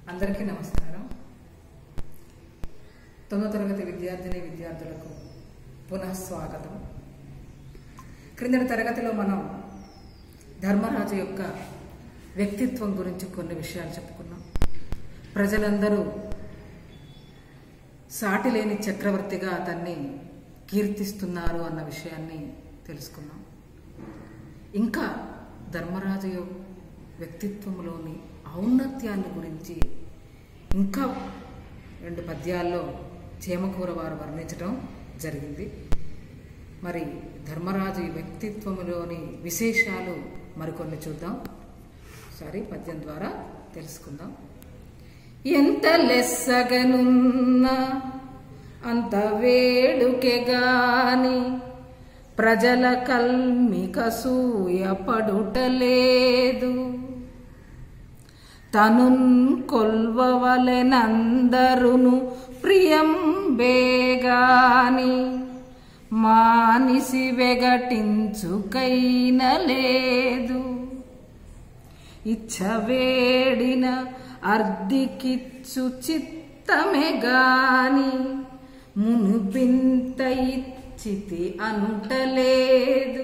అందరికీ నమస్కారం తొమ్మిదో తరగతి విద్యార్థిని విద్యార్థులకు పునః స్వాగతం క్రిందటి తరగతిలో మనం ధర్మరాజు యొక్క వ్యక్తిత్వం గురించి కొన్ని విషయాలు చెప్పుకున్నాం ప్రజలందరూ సాటి లేని చక్రవర్తిగా అతన్ని కీర్తిస్తున్నారు అన్న విషయాన్ని తెలుసుకున్నాం ఇంకా ధర్మరాజు యొక్క వ్యక్తిత్వంలోని ఔన్నత్యాన్ని గురించి ఇంకా రెండు పద్యాల్లో చేమకూర వారు వర్ణించడం జరిగింది మరి ధర్మరాజు ఈ వ్యక్తిత్వంలోని విశేషాలు మరికొన్ని చూద్దాం సారీ పద్యం ద్వారా తెలుసుకుందాం ఎంత లెస్సగనున్నా అంత వేడుకే గాని ప్రజల కల్మిక సూయ పడుటలేదు తనున్ కొల్వవలెనందరును ప్రియం బేగాని మానిసి వెగటించుకైన లేదు ఇచ్చవేడిన అర్ధికిచ్చు చిత్తమే గాని మునుపింత ఇచ్చితి అనుటలేదు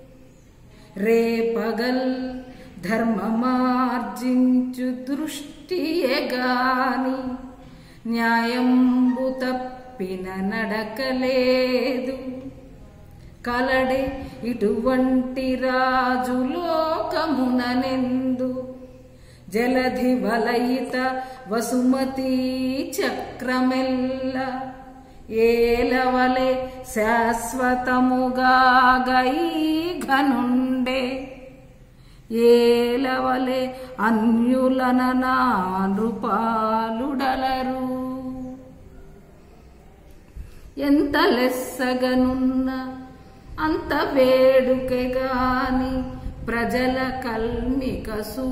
రేపగల్ ధర్మమార్జించు దృష్టియే గాని న్యాయంబు తప్పిన నడకలేదు కలడే ఇటువంటి రాజు లోకముననెందు జలధి వలయిత వసుమతి చక్రమెల్ల ఏలవలే శాశ్వతముగా గై ఘనుండే ఏలవలే అన్యులన నృపాలుడలరు ఎంత లెస్సగనున్న అంత వేడుకే గాని ప్రజల కల్మిక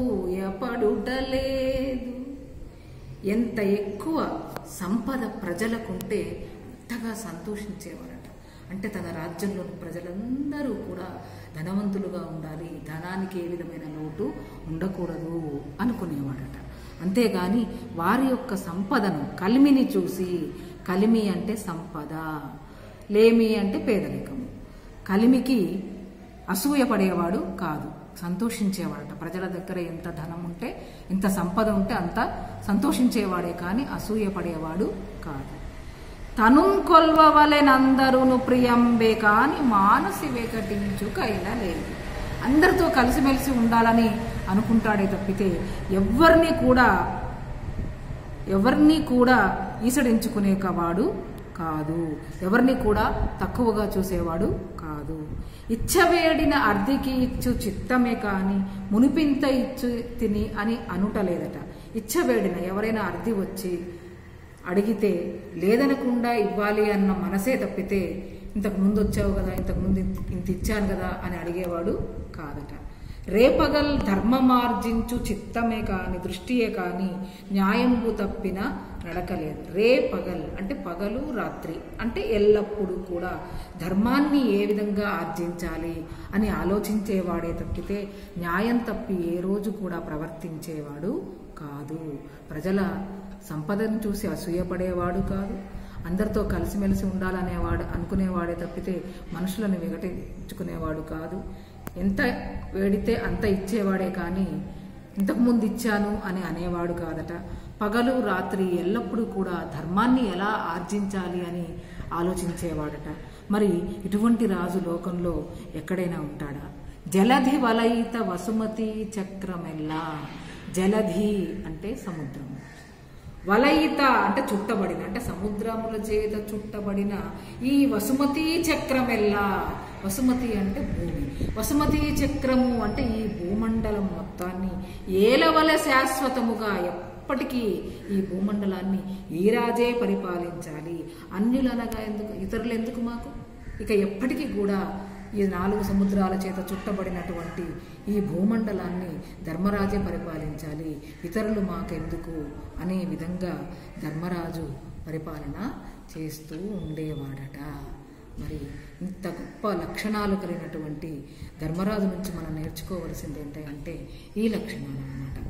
సూయపడుటలేదు ఎంత ఎక్కువ సంపద ప్రజలకుంటే అంతగా సంతోషించేవారట అంటే తన రాజ్యంలోని ప్రజలందరూ కూడా ధనవంతులుగా ఉండాలి ధనానికి ఏ విధమైన లోటు ఉండకూడదు అనుకునేవాడట అంతేగాని వారి యొక్క సంపదను కలిమిని చూసి కలిమి అంటే సంపద లేమి అంటే పేదరికము కలిమికి అసూయపడేవాడు కాదు సంతోషించేవాడట ప్రజల దగ్గర ఎంత ధనం ఉంటే ఎంత సంపద ఉంటే అంత సంతోషించేవాడే కానీ అసూయపడేవాడు కాదు తను కొల్వవలెనందరును ప్రియంబే కాని మానసి వెకటించుకైనా లేదు అందరితో కలిసిమెలిసి ఉండాలని అనుకుంటాడే తప్పితే ఎవరిని కూడా ఎవరిని కూడా ఈసడించుకునే వాడు కాదు ఎవరిని కూడా తక్కువగా చూసేవాడు కాదు ఇచ్చవేడిన అర్ధికి ఇచ్చు చిత్తమే కాని మునిపింత ఇచ్చు తిని అని అనుటలేదట ఇచ్చవేడిన ఎవరైనా అర్ధి వచ్చి అడిగితే లేదనకుండా ఇవ్వాలి అన్న మనసే తప్పితే ఇంతకు ముందు వచ్చావు కదా ఇంతకు ముందు ఇంత ఇచ్చాను కదా అని అడిగేవాడు కాదట రేపగల్ ధర్మమార్జించు చిత్తమే కాని దృష్టియే కాని న్యాయంబు తప్పిన నడకలేదు రే పగల్ అంటే పగలు రాత్రి అంటే ఎల్లప్పుడూ కూడా ధర్మాన్ని ఏ విధంగా ఆర్జించాలి అని ఆలోచించేవాడే తప్పితే న్యాయం తప్పి ఏ రోజు కూడా ప్రవర్తించేవాడు కాదు ప్రజల సంపదను చూసి అసూయపడేవాడు కాదు అందరితో కలిసిమెలిసి ఉండాలనేవాడు అనుకునేవాడే తప్పితే మనుషులను విఘటించుకునేవాడు కాదు ఎంత వేడితే అంత ఇచ్చేవాడే కానీ ఇంతకుముందు ఇచ్చాను అని అనేవాడు కాదట పగలు రాత్రి ఎల్లప్పుడూ కూడా ధర్మాన్ని ఎలా ఆర్జించాలి అని ఆలోచించేవాడట మరి ఇటువంటి రాజు లోకంలో ఎక్కడైనా ఉంటాడా జలధి వలయిత వసుమతి చక్రమెల్లా జలధి అంటే సముద్రం వలయిత అంటే చుట్టబడిన అంటే సముద్రముల చేత చుట్టబడిన ఈ వసుమతి చక్రమెల్లా వసుమతి అంటే భూమి వసుమతి చక్రము అంటే ఈ భూమండలం మొత్తాన్ని ఏలవల శాశ్వతముగా ఎప్పటికీ ఈ భూమండలాన్ని ఈ రాజే పరిపాలించాలి అన్యులనగా ఎందుకు ఇతరులు ఎందుకు మాకు ఇక ఎప్పటికీ కూడా ఈ నాలుగు సముద్రాల చేత చుట్టబడినటువంటి ఈ భూమండలాన్ని ధర్మరాజే పరిపాలించాలి ఇతరులు మాకెందుకు అనే విధంగా ధర్మరాజు పరిపాలన చేస్తూ ఉండేవాడట మరి ఇంత గొప్ప లక్షణాలు కలిగినటువంటి ధర్మరాజు నుంచి మనం నేర్చుకోవలసింది ఏంటంటే ఈ లక్షణాలు అన్నమాట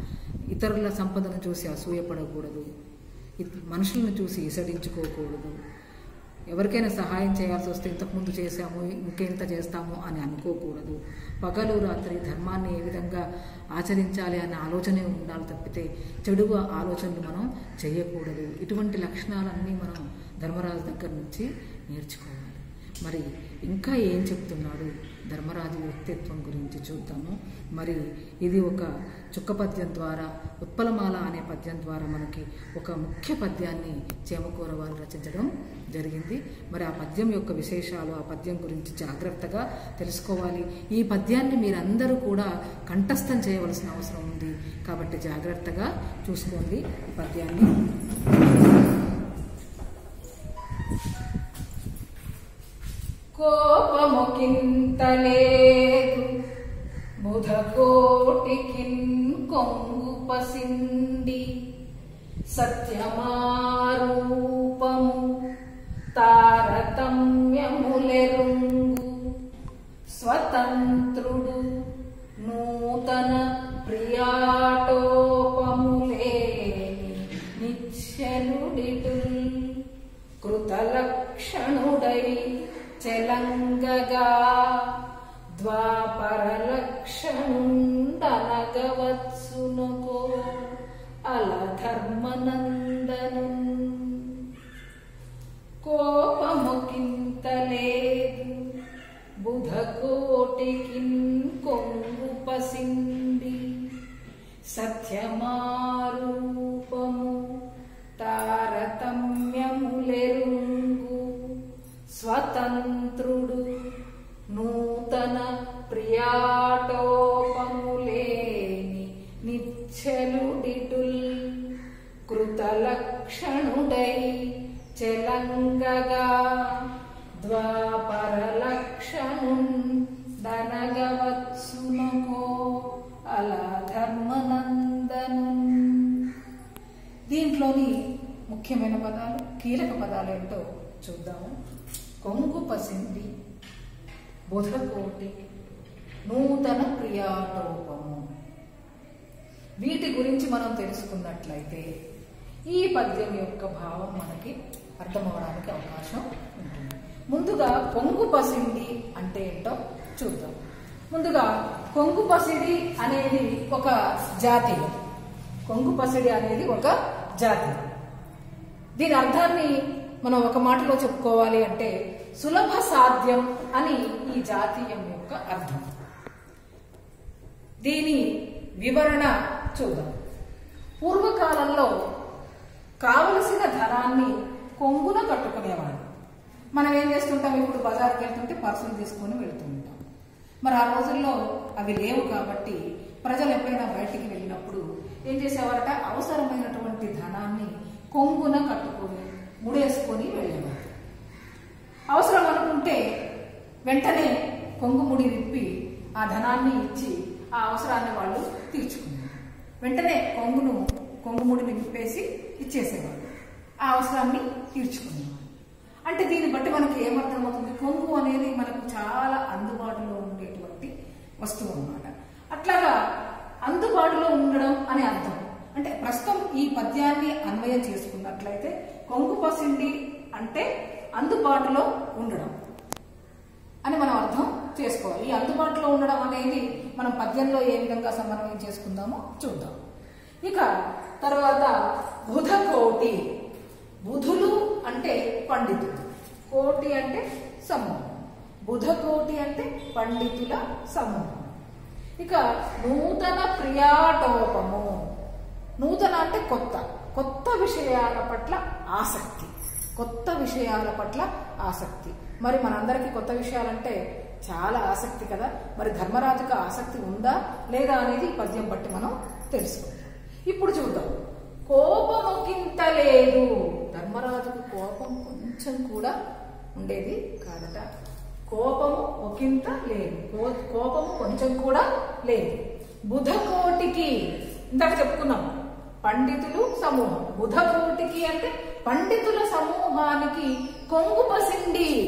ఇతరుల సంపదను చూసి అసూయపడకూడదు ఇత్- మనుషులను చూసి ఇసడించుకోకూడదు ఎవరికైనా సహాయం చేయాల్సి వస్తే ఇంతకుముందు చేశాము ఇంకెంత చేస్తాము అని అనుకోకూడదు పగలు రాత్రి ధర్మాన్ని ఏ విధంగా ఆచరించాలి అనే ఆలోచనే ఉండాలి తప్పితే చెడు ఆలోచనలు మనం చేయకూడదు ఇటువంటి లక్షణాలన్నీ మనం ధర్మరాజు దగ్గర నుంచి నేర్చుకోవాలి మరి ఇంకా ఏం చెప్తున్నాడు ధర్మరాజు వ్యక్తిత్వం గురించి చూద్దాము మరి ఇది ఒక చుక్క పద్యం ద్వారా ఉత్పలమాల అనే పద్యం ద్వారా మనకి ఒక ముఖ్య పద్యాన్ని చేమకూర వారు రచించడం జరిగింది మరి ఆ పద్యం యొక్క విశేషాలు ఆ పద్యం గురించి జాగ్రత్తగా తెలుసుకోవాలి ఈ పద్యాన్ని మీరందరూ కూడా కంఠస్థం చేయవలసిన అవసరం ఉంది కాబట్టి జాగ్రత్తగా చూసుకోండి ఈ పద్యాన్ని కోపము కింతలేదు బుధకోటికిన్ కొంగు పసిండి సత్యమారూపము తారతమ్యములెరుంగు స్వతంత్రుడు నూతన ప్రియాటోపములేని నిశ్చలుడిటుల్ కృతలక్షణుడై చెలంగగా ద్వాపరలక్షణుండనగవత్సునుకో అలధర్మనందను కోపము కింతలేదు బుధకోటికిన్ కొంగు పసిండి సత్యమారూపము తారతమ్యములెరుంగు స్వతంత్రుడు నూతన ప్రియాటోపములేని నిచ్చలుడిటుల్ కృతలక్షణుడై చెలంగగా ద్వాపరలక్షణుండనగవత్సునకో అలా ధర్మనందను దీంట్లోని ముఖ్యమైన పదాలు కీలక పదాలు ఏంటో చూద్దాము కొంగు పసింది బుధకోటి నూతన ప్రియాటోపము వీటి గురించి మనం తెలుసుకున్నట్లయితే ఈ పద్యం యొక్క భావం మనకి అర్థమవడానికి అవకాశం ఉంటుంది ముందుగా కొంగు పసిడి అంటే ఏంటో చూద్దాం ముందుగా కొంగు పసిడి అనేది ఒక జాతి కొంగు పసిడి అనేది ఒక జాతి దీని అర్థాన్ని మనం ఒక మాటలో చెప్పుకోవాలి అంటే సులభ సాధ్యం అని ఈ జాతీయం యొక్క అర్థం దీని వివరణ చూద్దాం పూర్వకాలంలో కావలసిన ధనాన్ని కొంగున కట్టుకునేవాడు మనం ఏం చేస్తుంటాం ఇప్పుడు బజార్కి వెళ్తుంటే పర్సులు తీసుకొని వెళ్తూ ఉంటాం మరి ఆ రోజుల్లో అవి లేవు కాబట్టి ప్రజలు ఎప్పుడైనా బయటికి వెళ్ళినప్పుడు ఏం చేసేవారట అవసరమైనటువంటి ధనాన్ని కొంగున కట్టుకొని ముడేసుకొని వెళ్ళేవారు అవసరం అనుకుంటే వెంటనే కొంగు ముడి విప్పి ఆ ధనాన్ని ఇచ్చి ఆ అవసరాన్ని వాళ్ళు తీర్చుకున్నారు వెంటనే కొంగును కొంగు ముడిని విప్పేసి ఇచ్చేసేవాళ్ళు ఆ అవసరాన్ని తీర్చుకునేవారు అంటే దీన్ని బట్టి మనకి ఏమర్థమవుతుంది కొంగు అనేది మనకు చాలా అందుబాటులో ఉండేటువంటి వస్తువు అన్నమాట అట్లాగా అందుబాటులో ఉండడం అనే అర్థం అంటే ప్రస్తుతం ఈ పద్యాన్ని అన్వయం చేసుకున్నట్లయితే కొంగు పసిండి అంటే అందుబాటులో ఉండడం అని మనం అర్థం చేసుకోవాలి ఈ అందుబాటులో ఉండడం అనేది మనం పద్యంలో ఏ విధంగా సమన్వయం చేసుకుందామో చూద్దాం ఇక తర్వాత బుధ కోటి బుధులు అంటే పండితులు కోటి అంటే సమూహం బుధ కోటి అంటే పండితుల సమూహం ఇక నూతన ప్రియాటోపము నూతన అంటే కొత్త కొత్త విషయాల పట్ల ఆసక్తి కొత్త విషయాల పట్ల ఆసక్తి మరి మనందరికీ కొత్త విషయాలంటే చాలా ఆసక్తి కదా మరి ధర్మరాజుకు ఆసక్తి ఉందా లేదా అనేది ఈ పద్యం బట్టి మనం తెలుసుకుందాం ఇప్పుడు చూద్దాం కోపమొకింత లేదు ధర్మరాజుకు కోపం కొంచెం కూడా ఉండేది కాదట కోపము ఒకంత లేదు కో- కోపము కొంచెం కూడా లేదు బుధకోటికి ఇందాక చెప్పుకున్నాం పండితులు సమూహం బుధకోటికి అంటే పండితుల సమూహానికి కొంగు పసిండి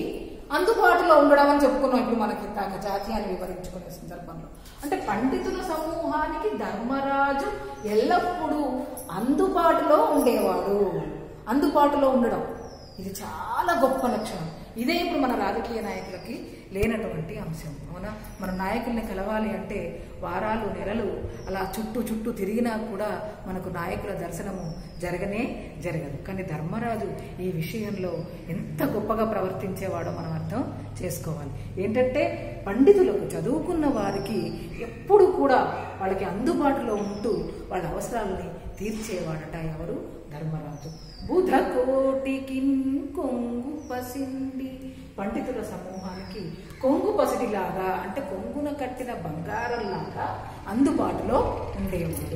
అందుబాటులో ఉండడం అని చెప్పుకున్నాం ఇప్పుడు మనకి ఇందాక జాతీయాన్ని వివరించుకునే సందర్భంలో అంటే పండితుల సమూహానికి ధర్మరాజు ఎల్లప్పుడూ అందుబాటులో ఉండేవాడు అందుబాటులో ఉండడం ఇది చాలా గొప్ప లక్షణం ఇదే ఇప్పుడు మన రాజకీయ నాయకులకి లేనటువంటి అంశం అవునా మన నాయకుల్ని కలవాలి అంటే వారాలు నెలలు అలా చుట్టూ చుట్టూ తిరిగినా కూడా మనకు నాయకుల దర్శనము జరగనే జరగదు కానీ ధర్మరాజు ఈ విషయంలో ఎంత గొప్పగా ప్రవర్తించేవాడో మనం అర్థం చేసుకోవాలి ఏంటంటే పండితులకు చదువుకున్న వారికి ఎప్పుడు కూడా వాళ్ళకి అందుబాటులో ఉంటూ వాళ్ళ అవసరాలని తీర్చేవాడట ఎవరు ధర్మరాజు బుధ కోటికి కొంగు పసిండి పండితుల సమూహానికి కొంగు పసిడిలాగా అంటే కొంగున కట్టిన బంగారంలాగా అందుబాటులో ఉండేవాడు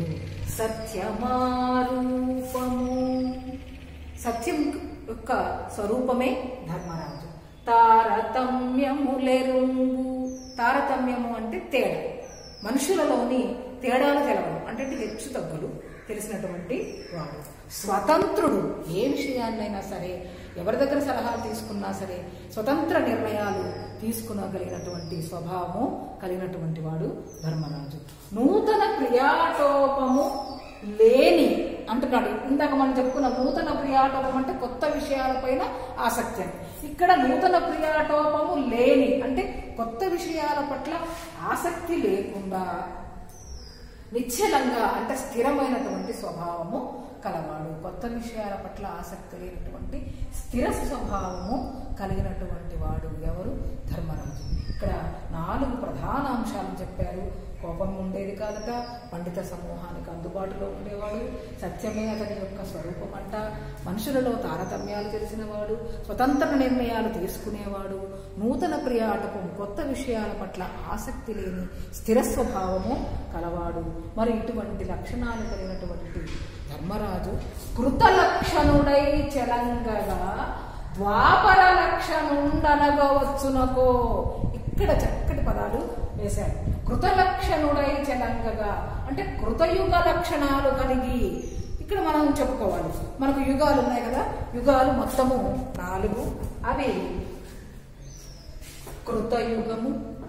సత్యమారూపము సత్యం యొక్క స్వరూపమే ధర్మరాజు తారతమ్యములెరుంగు తారతమ్యము అంటే తేడా మనుషులలోని తేడాలు తెలవడం అంటే హెచ్చు తగ్గులు తెలిసినటువంటి వాడు స్వతంత్రుడు ఏ విషయాన్నైనా సరే ఎవరి దగ్గర సలహా తీసుకున్నా సరే స్వతంత్ర నిర్ణయాలు తీసుకునగలిగినటువంటి స్వభావము కలిగినటువంటి వాడు ధర్మరాజు నూతన క్రియాటోపము లేని అంటున్నాడు ఇందాక మనం చెప్పుకున్న నూతన క్రియాటోపం అంటే కొత్త విషయాలపైన ఆసక్తి అని ఇక్కడ నూతన క్రియాటోపము లేని అంటే కొత్త విషయాల పట్ల ఆసక్తి లేకుండా నిశ్చలంగా అంటే స్థిరమైనటువంటి స్వభావము కలవాడు కొత్త విషయాల పట్ల ఆసక్తి లేనటువంటి స్థిర స్వభావము కలిగినటువంటి వాడు ఎవరు ధర్మరాజు ఇక్కడ నాలుగు ప్రధాన అంశాలు చెప్పారు కోపం ఉండేది కాదట పండిత సమూహానికి అందుబాటులో ఉండేవాడు సత్యమే అతని యొక్క స్వరూపం అంట మనుషులలో తారతమ్యాలు తెలిసినవాడు స్వతంత్ర నిర్ణయాలు తీసుకునేవాడు నూతన ప్రియాటకం కొత్త విషయాల పట్ల ఆసక్తి లేని స్థిర స్వభావము కలవాడు మరి ఇటువంటి లక్షణాలు కలిగినటువంటి ధర్మరాజు కృతలక్షణుడై చెలంగగా ద్వాపర లక్షణుండనగవచ్చునకో ఇక్కడ చక్కటి పదాలు వేశాడు కృతలక్షణుడై చెలంగగా అంటే కృతయుగ లక్షణాలు కలిగి ఇక్కడ మనం చెప్పుకోవాలి మనకు యుగాలు ఉన్నాయి కదా యుగాలు మొత్తము నాలుగు అవి కృతయుగము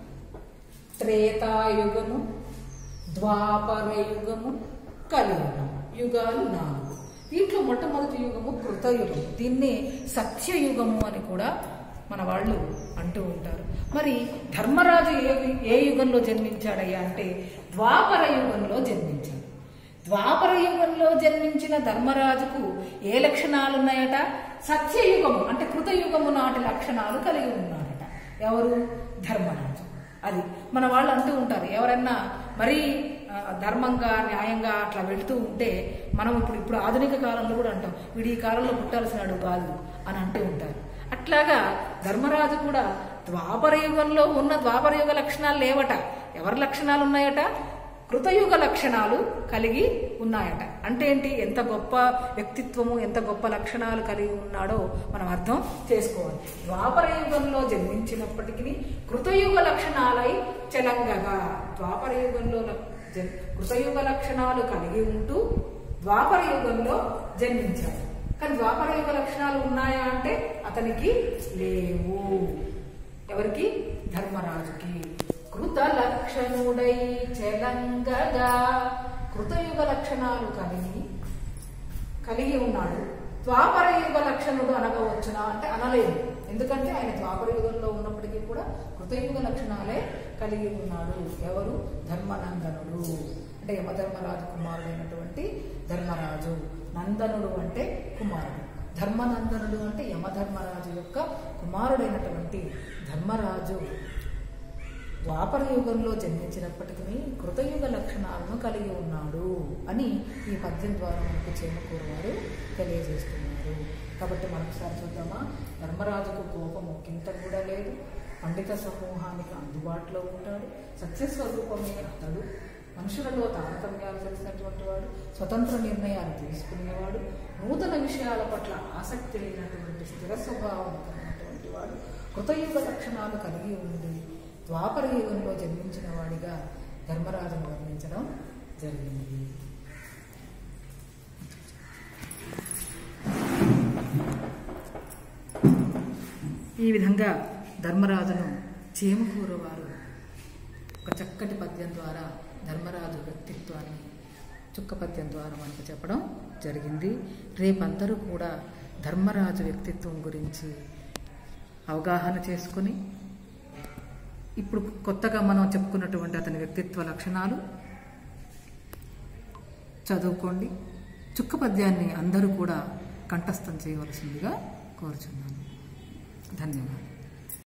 త్రేతాయుగము ద్వాపర యుగము కలియుగము యుగాలు నాలుగు దీంట్లో మొట్టమొదటి యుగము కృతయుగం దీన్ని సత్యయుగము అని కూడా మన వాళ్ళు అంటూ ఉంటారు మరి ధర్మరాజు ఏ ఏ యుగంలో జన్మించాడయ్యా అంటే ద్వాపర యుగంలో జన్మించాడు ద్వాపర యుగంలో జన్మించిన ధర్మరాజుకు ఏ లక్షణాలు ఉన్నాయట సత్యయుగము అంటే కృతయుగము నాటి లక్షణాలు కలిగి ఉన్నారట ఎవరు ధర్మరాజు అది మన వాళ్ళు అంటూ ఉంటారు ఎవరన్నా మరీ ఆ, ధర్మంగా న్యాయంగా అట్లా వెళుతూ ఉంటే మనం ఇప్పుడు ఇప్పుడు ఆధునిక కాలంలో కూడా అంటాం వీడు ఈ కాలంలో పుట్టాల్సినాడు కాదు అని అంటూ ఉంటారు అట్లాగా ధర్మరాజు కూడా ద్వాపర యుగంలో ఉన్న ద్వాపర యుగ లక్షణాలు లేవట ఎవరి లక్షణాలు ఉన్నాయట కృతయుగ లక్షణాలు కలిగి ఉన్నాయట అంటే ఏంటి ఎంత గొప్ప వ్యక్తిత్వము ఎంత గొప్ప లక్షణాలు కలిగి ఉన్నాడో మనం అర్థం చేసుకోవాలి ద్వాపర యుగంలో జన్మించినప్పటికీ కృతయుగ లక్షణాలై చెలంగగా ద్వాపర యుగంలో ల- జన్- కృతయుగ లక్షణాలు కలిగి ఉంటూ ద్వాపర యుగంలో జన్మించాడు కానీ ద్వాపర యుగ లక్షణాలు ఉన్నాయా అంటే అతనికి లేవు ఎవరికి ధర్మరాజుకి కృత లక్షణుడై చెలంగగా కృతయుగ లక్షణాలు కలిగి కలిగి ఉన్నాడు ద్వాపర యుగ లక్షణుడు అనగవచ్చునా అంటే అనలేదు ఎందుకంటే ఆయన ద్వాపర యుగంలో ఉన్నప్పటికీ కూడా కృతయుగ లక్షణాలే కలిగి ఉన్నాడు ఎవరు ధర్మనందనుడు అంటే యమధర్మరాజు కుమారుడైనటువంటి ధర్మరాజు నందనుడు అంటే కుమారుడు ధర్మనందనుడు అంటే యమధర్మరాజు యొక్క కుమారుడైనటువంటి ధర్మరాజు ద్వాపర యుగంలో జన్మించినప్పటికీ కృతయుగ లక్షణాలను కలిగి ఉన్నాడు అని ఈ పద్యం ద్వారా మనకు చేమకూరు వారు తెలియజేస్తున్నారు కాబట్టి మరొకసారి చూద్దామా ధర్మరాజుకు కోపం ఒకంత కూడా లేదు పండిత సమూహానికి అందుబాటులో ఉంటాడు సత్యస్వరూపమే అతడు మనుషులలో తారతమ్యాలు తెలిసినటువంటి వాడు స్వతంత్ర నిర్ణయాలు తీసుకునేవాడు నూతన విషయాల పట్ల ఆసక్తి లేనటువంటి స్థిర స్వభావం కలిగినటువంటి వాడు కృతయుగ లక్షణాలు కలిగి ఉంది ద్వాపర యుగంలో జన్మించిన వాడిగా ధర్మరాజును వర్ణించడం జరిగింది ఈ విధంగా ధర్మరాజును చేమకూర వారు ఒక చక్కటి పద్యం ద్వారా ధర్మరాజు వ్యక్తిత్వాన్ని చుక్క పద్యం ద్వారా మనకు చెప్పడం జరిగింది రేపందరూ కూడా ధర్మరాజు వ్యక్తిత్వం గురించి అవగాహన చేసుకుని ఇప్పుడు కొత్తగా మనం చెప్పుకున్నటువంటి అతని వ్యక్తిత్వ లక్షణాలు చదువుకోండి చుక్క పద్యాన్ని అందరూ కూడా కంఠస్థం చేయవలసిందిగా కోరుచున్నాను ధన్యవాదాలు